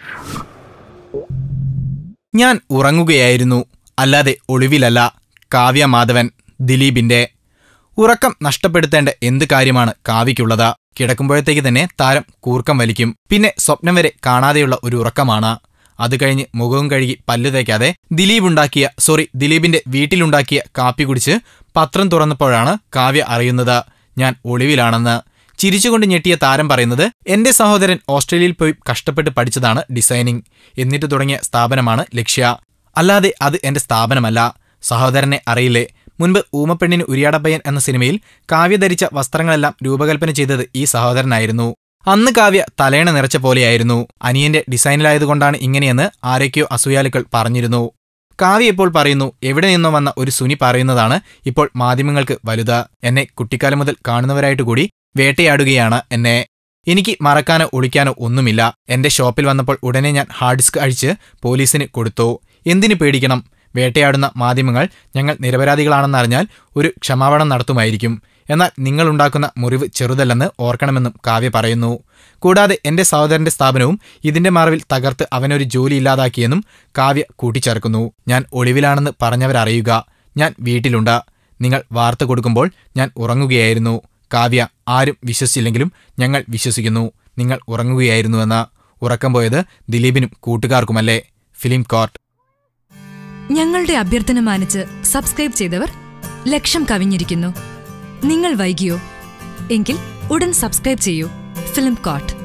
ഞാൻ ഉറങ്ങുകയായിരുന്നു അല്ലാതെ ഒളിവിലല്ല കാവ്യ മാധവൻ ദിലീപിന്റെ ഉറക്കം നഷ്ടപ്പെടുത്തേണ്ട എന്ത് കാര്യമാണ് കാവ്യയ്ക്കുള്ളത് കിടക്കുമ്പോഴത്തേക്ക് തന്നെ താരം കൂർക്കം വലിക്കും പിന്നെ സ്വപ്നം വരെ കാണാതെയുള്ള ഒരു ഉറക്കമാണ് അത് കഴിഞ്ഞ് മുഖവും കഴുകി പല്ലു തേക്കാതെ ദിലീപ് ഉണ്ടാക്കിയ സോറി ദിലീപിന്റെ വീട്ടിലുണ്ടാക്കിയ കാപ്പി കുടിച്ച് പത്രം തുറന്നപ്പോഴാണ് കാവ്യ അറിയുന്നത് ഞാൻ ഒളിവിലാണെന്ന് ചിരിച്ചുകൊണ്ട് ഞെട്ടിയ താരം പറയുന്നത് എന്റെ സഹോദരൻ ഓസ്ട്രേലിയയിൽ പോയി കഷ്ടപ്പെട്ട് പഠിച്ചതാണ് ഡിസൈനിങ് എന്നിട്ട് തുടങ്ങിയ സ്ഥാപനമാണ് ലക്ഷ്യ അല്ലാതെ അത് എന്റെ സ്ഥാപനമല്ല സഹോദരനെ അറിയില്ലേ മുൻപ് ഊമപ്പെണ്ണിന് ഉരിയാടപ്പയ്യൻ എന്ന സിനിമയിൽ കാവ്യ ധരിച്ച വസ്ത്രങ്ങളെല്ലാം രൂപകൽപ്പന ചെയ്തത് ഈ സഹോദരനായിരുന്നു അന്ന് കാവ്യ തലേണ നിറച്ച പോലെയായിരുന്നു അനിയന്റെ ഡിസൈനിലായതുകൊണ്ടാണ് ഇങ്ങനെയെന്ന് ആരൊക്കെയോ അസൂയാലുക്കൾ പറഞ്ഞിരുന്നു കാവ്യ ഇപ്പോൾ പറയുന്നു എവിടെ നിന്നോ വന്ന ഒരു സുനി പറയുന്നതാണ് ഇപ്പോൾ മാധ്യമങ്ങൾക്ക് വലുത് എന്നെ കുട്ടിക്കാലം മുതൽ കാണുന്നവരായിട്ട് കൂടി വേട്ടയാടുകയാണ് എന്നെ എനിക്ക് മറക്കാനോ ഒളിക്കാനോ ഒന്നുമില്ല എന്റെ ഷോപ്പിൽ വന്നപ്പോൾ ഉടനെ ഞാൻ ഹാർഡ് ഡിസ്ക് അഴിച്ച് പോലീസിന് കൊടുത്തു എന്തിനു പേടിക്കണം വേട്ടയാടുന്ന മാധ്യമങ്ങൾ ഞങ്ങൾ നിരപരാധികളാണെന്നറിഞ്ഞാൽ ഒരു ക്ഷമാപണം നടത്തുമായിരിക്കും എന്നാൽ നിങ്ങളുണ്ടാക്കുന്ന മുറിവ് ചെറുതല്ലെന്ന് ഓർക്കണമെന്നും കാവ്യ പറയുന്നു കൂടാതെ എന്റെ സഹോദരന്റെ സ്ഥാപനവും ഇതിന്റെ മറവിൽ തകർത്ത് അവനൊരു ജോലി ഇല്ലാതാക്കിയെന്നും കാവ്യ കൂട്ടിച്ചേർക്കുന്നു ഞാൻ ഒളിവിലാണെന്ന് പറഞ്ഞവരറിയുക ഞാൻ വീട്ടിലുണ്ട് നിങ്ങൾ വാർത്ത കൊടുക്കുമ്പോൾ ഞാൻ ഉറങ്ങുകയായിരുന്നു കാവ്യ ആരും വിശ്വസിച്ചില്ലെങ്കിലും ഞങ്ങൾ വിശ്വസിക്കുന്നു നിങ്ങൾ ഉറങ്ങുകയായിരുന്നുവെന്ന് ഉറക്കം പോയത് ദിലീപിനും കൂട്ടുകാർക്കുമല്ലേ ഫിലിം കോർട്ട് ഞങ്ങളുടെ അഭ്യർത്ഥന മാനിച്ച് സബ്സ്ക്രൈബ് ചെയ്തവർ ലക്ഷം കവിഞ്ഞിരിക്കുന്നു നിങ്ങൾ വൈകിയോ എങ്കിൽ ഉടൻ സബ്സ്ക്രൈബ് ചെയ്യൂ ഫിലിം കോട്ട്